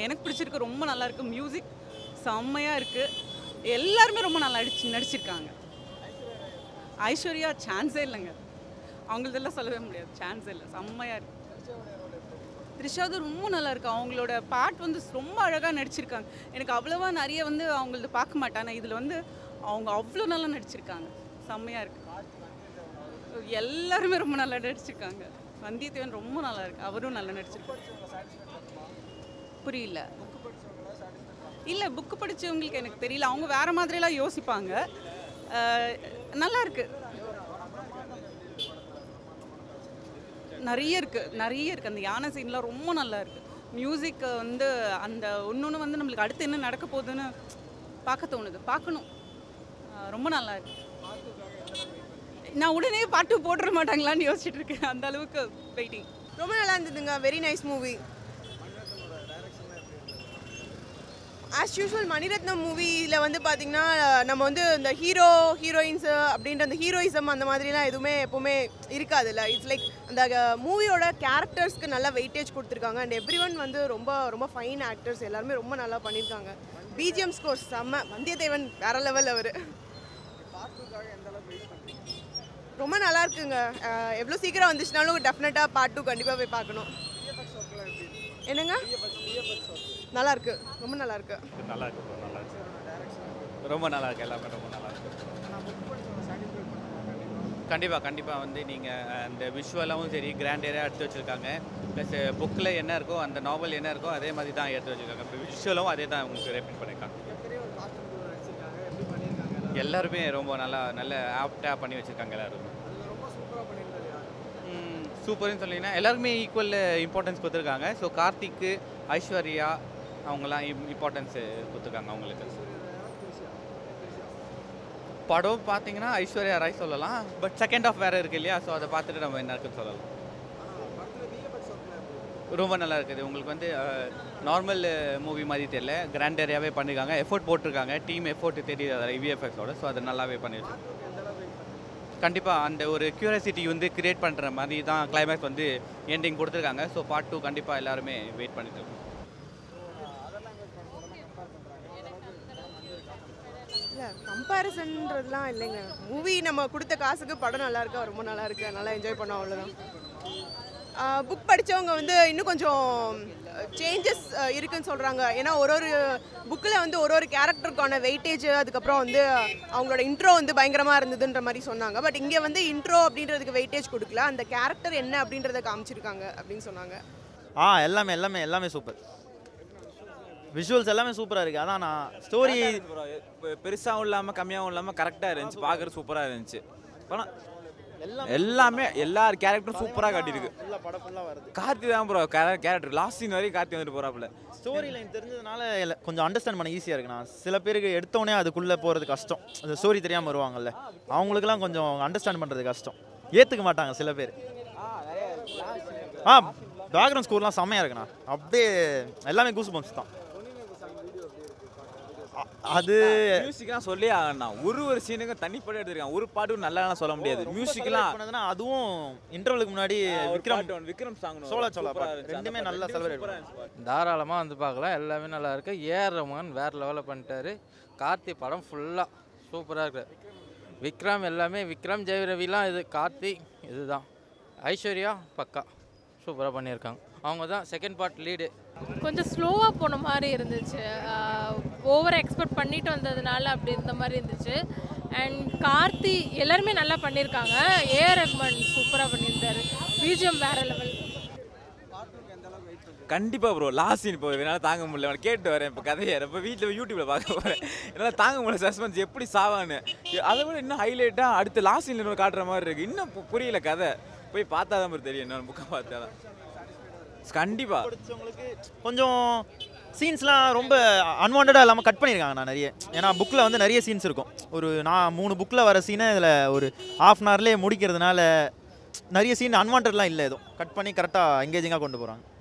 எனக்கு பிடிச்சிருக்கு ரொம்ப நல்லா இருக்கு மியூசிக் செம்மையாக இருக்கு எல்லாருமே ரொம்ப நல்லா அடிச்சு நடிச்சிருக்காங்க ஐஸ்வர்யா சான்ஸே இல்லைங்க அவங்களதெல்லாம் சொல்லவே முடியாது சான்ஸே இல்லை செம்மையாக இருக்கு த்ரிஷாது ரொம்ப நல்லா இருக்கு அவங்களோட பாட் வந்து ரொம்ப அழகாக நடிச்சிருக்காங்க எனக்கு அவ்வளோவா நிறைய வந்து அவங்களது பார்க்க மாட்டேன் ஆனால் இதில் வந்து அவங்க அவ்வளோ நல்லா நடிச்சிருக்காங்க செம்மையாக இருக்கு எல்லாருமே ரொம்ப நல்லா நடிச்சிருக்காங்க வந்தியத்தேவன் ரொம்ப நல்லா இருக்கு அவரும் நல்லா நடிச்சிருக்காரு புரியல இல்லை புக்கு படித்தவங்களுக்கு எனக்கு தெரியல அவங்க வேற மாதிரிலாம் யோசிப்பாங்க அஹ், நல்லா இருக்கு நிறைய இருக்கு நிறைய இருக்கு அந்த யானை சீன்லாம் ரொம்ப நல்லா இருக்கு மியூசிக் வந்து அந்த ஒன்று வந்து நம்மளுக்கு அடுத்து என்ன நடக்க போகுதுன்னு பார்க்க தோணுது பார்க்கணும் அஹ், ரொம்ப நல்லா இருக்கு நான் உடனே பாட்டு போட்டுற மாட்டாங்களான்னு யோசிச்சுட்டு இருக்கேன் அந்த அளவுக்கு வெயிட்டிங் ரொம்ப நல்லா இருந்ததுங்க very nice movie as usual Mani Ratnam மூவியில் வந்து பார்த்தீங்கன்னா நம்ம வந்து இந்த ஹீரோ ஹீரோயின்ஸு அப்படின்ற அந்த ஹீரோயிசம் அந்த மாதிரிலாம் எதுவுமே எப்போவுமே இருக்காதுல்ல இட்ஸ் லைக் அந்த மூவியோட கேரக்டர்ஸ்க்கு நல்லா வெயிட்டேஜ் கொடுத்துருக்காங்க அண்ட் எவ்ரி ஒன் வந்து ரொம்ப ரொம்ப ஃபைன் ஆக்டர்ஸ் எல்லாருமே ரொம்ப நல்லா பண்ணியிருக்காங்க பிஜிஎம் ஸ்கோர்ஸ் செம்ம வந்தியத்தேவன் வேற லெவல் அவர் ரொம்ப நல்லா இருக்குங்க அஹ் எவ்வளோ சீக்கிரம் வந்துச்சுனாலும் டெஃபினட்டாக பார்ட் டூ கண்டிப்பாக போய் பார்க்கணும் என்னங்க நல்லா இருக்கு ரொம்ப நல்லா இருக்கு நல்லா இருக்கு bro, நல்லா இருக்கு ரொம்ப நல்லா இருக்கு எல்லாமே ரொம்ப நல்லா இருக்கு கண்டிப்பாக கண்டிப்பாக வந்து நீங்கள் அந்த விஷுவலாகவும் சரி கிராண்டேராக எடுத்து வச்சுருக்காங்க ப்ளஸ் புக்கில் என்ன இருக்கோ அந்த நாவல் என்ன இருக்கோ அதே மாதிரி தான் எடுத்து வச்சுருக்காங்க இப்போ விஷுவலும் அதே தான் உங்களுக்கு ரெப்ளிக் பண்ணியிருக்காங்க எல்லாருமே ரொம்ப நல்லா நல்ல ஆப்டாக பண்ணி வச்சுருக்காங்க எல்லாருமே சூப்பர்னு சொன்னீங்கன்னா எல்லாருக்குமே ஈக்குவல் இம்பார்ட்டன்ஸ் கொடுத்துருக்காங்க ஸோ கார்த்திக்கு ஐஸ்வர்யா அவங்களாம் இம்பார்ட்டன்ஸ் கொடுத்துருக்காங்க அவங்களுக்கு படம் பார்த்தீங்கன்னா ஐஸ்வர்யா ராய் சொல்லலாம் பட் செகண்ட் ஆஃப் வேறு இருக்கு இல்லையா ஸோ அதை பார்த்துட்டு நம்ம என்ன இருக்குன்னு சொல்லலாம் ரொம்ப நல்லா இருக்குது உங்களுக்கு வந்து நார்மல் மூவி மாதிரி தெரியல கிராண்ட் ஏரியாவே பண்ணியிருக்காங்க எஃபோர்ட் போட்டிருக்காங்க டீம் எஃபோர்ட் தெரியுது அதில் விஎஃப்எக்ஸோட ஸோ அதை நல்லாவே பண்ணியிருக்காங்க கண்டிப்பாக அந்த ஒரு கியூரியாசிட்டி வந்து கிரியேட் பண்ணுற மாதிரி தான் கிளைமேக்ஸ் வந்து எண்டிங் கொடுத்துருக்காங்க ஸோ பார்ட் டூ கண்டிப்பாக எல்லாருமே வெயிட் பண்ணிட்டு இருக்கோம் இல்லை கம்பேரிசன்றதுலாம் இல்லைங்க மூவி நம்ம கொடுத்த காசுக்கு படம் நல்லா இருக்கா ரொம்ப நல்லா இருக்கு நல்லா என்ஜாய் பண்ணோம் அவ்வளோதான் புக் படித்தவங்க வந்து இன்னும் கொஞ்சம் சேஞ்சஸ் இருக்குன்னு சொல்கிறாங்க ஏன்னா ஒரு ஒரு புக்கில் வந்து ஒரு ஒரு கேரக்டருக்கான வெயிட்டேஜ் அதுக்கப்புறம் வந்து அவங்களோட இன்ட்ரோ வந்து பயங்கரமாக இருந்ததுன்ற மாதிரி சொன்னாங்க பட் இங்கே வந்து இன்ட்ரோ அப்படின்றதுக்கு வெயிட்டேஜ் கொடுக்கல அந்த கேரக்டர் என்ன அப்படின்றத காமிச்சிருக்காங்க அப்படின்னு சொன்னாங்க ஆ எல்லாமே எல்லாமே எல்லாமே சூப்பர் விஷுவல்ஸ் எல்லாமே சூப்பராக இருக்குது அதான் நான் ஸ்டோரி பெருசாகவும் இல்லாமல் கம்மியாகவும் இல்லாமல் கரெக்டாக இருந்துச்சு பார்க்குறது சூப்பராக இருந்துச்சு படம் எல்லாமே எல்லா கேரக்டரும் சூப்பராக காட்டியிருக்கு எல்லா படம் ஃபுல்லாக வருது கார்த்தி தான் ப்ரோ கேரக்டர் லாஸ்ட் சீன் வரைக்கும் கார்த்தி வந்துட்டு போகிறாப்புல ஸ்டோரி லைன் தெரிஞ்சதுனால எல்லா- கொஞ்சம் அண்டர்ஸ்டாண்ட் பண்ண ஈஸியாக இருக்குண்ணா சில பேருக்கு எடுத்தோடனே அதுக்குள்ளே போகிறது கஷ்டம் அந்த ஸ்டோரி தெரியாமல் வருவாங்கல்ல அவங்களுக்குலாம் கொஞ்சம் அண்டர்ஸ்டாண்ட் பண்ணுறது கஷ்டம் ஏற்றுக்க மாட்டாங்க சில பேர் ஆ பேக்ரவுண்ட் ஸ்கோர்லாம் செம்மையாக இருக்குண்ணா அப்படியே எல்லாமே கூஸ் பம்ப்ஸ் தான் அ- அது மியூசிக்லாம் சொல்லி ஆகணும்னா ஒரு ஒரு சீனுக்கும் தனிப்பட எடுத்திருக்கான் ஒரு பாட்டும் நல்லா சொல்ல முடியாது மியூசிக்லாம் பண்ணதுன்னா அதுவும் இன்டர்வலுக்கு முன்னாடி விக்ரம் விக்ரம் விக்ரம் சாங் சோழ சோழா பாட்டு ரெண்டுமே நல்லா செலிப்ரேட் பண்ணாங்க தாராளமாக வந்து பார்க்கலாம் எல்லாமே நல்லா இருக்கு ஏஆர் ரஹ்மான் வேறு லெவலில் பண்ணிட்டாரு கார்த்தி படம் ஃபுல்லாக சூப்பராக இருக்கு விக்ரம் எல்லாமே விக்ரம் ஜெய ரவிலாம் இது கார்த்தி இதுதான் ஐஸ்வர்யா பக்கா சூப்பராக பண்ணியிருக்காங்க அவங்க தான் செகண்ட் பார்ட் லீடு கொஞ்சம் ஸ்லோவாக போன மாதிரி இருந்துச்சு ஓவர் எக்ஸ்பெக்ட் பண்ணிட்டு வந்ததுனால அப்படி இருந்த மாதிரி இருந்துச்சு அண்ட் கார்த்தி எல்லாருமே நல்லா பண்ணியிருக்காங்க ஏஆர் ரஹ்மான் சூப்பராக பண்ணியிருந்தாரு பிஜிஎம் வேற லெவல் கண்டிப்பா ப்ரோ லாஸ்ட் சீன் இப்போ என்னால் தாங்க முடியல அவனை கேட்டு வரேன் இப்போ கதையை இப்போ வீட்டில் யூடியூப்ல பார்க்க போகிறேன் என்னால் தாங்க முடியல சஸ்பென்ஸ் எப்படி சாவான்னு அதை விட இன்னும் ஹைலைட்டாக அடுத்த லாஸ்ட் சீனில் இன்னொரு காட்டுற மாதிரி இருக்கு இன்னும் பு- புரியல கதை போய் பார்த்தா தான் bro தெரியும் இன்னொரு புக்கை பார்த்தா தான் கண்டிப்பா படிச்சவங்களுக்கு கொஞ்சம் சீன்ஸ்லாம் ரொம்ப அன்வான்டாக இல்லாமல் கட் பண்ணியிருக்காங்க நான் நிறைய ஏன்னா புக்கில் வந்து நிறைய சீன்ஸ் இருக்கும் ஒரு நான் மூணு புக்கில் வர சீனை இதில் ஒரு ஆஃப் அன் ஹவர்லேயே முடிக்கிறதுனால நிறைய சீன் அன்வான்டட்லாம் இல்லை எதுவும் கட் பண்ணி கரெக்டாக எங்கேஜிங்காக கொண்டு போகிறாங்க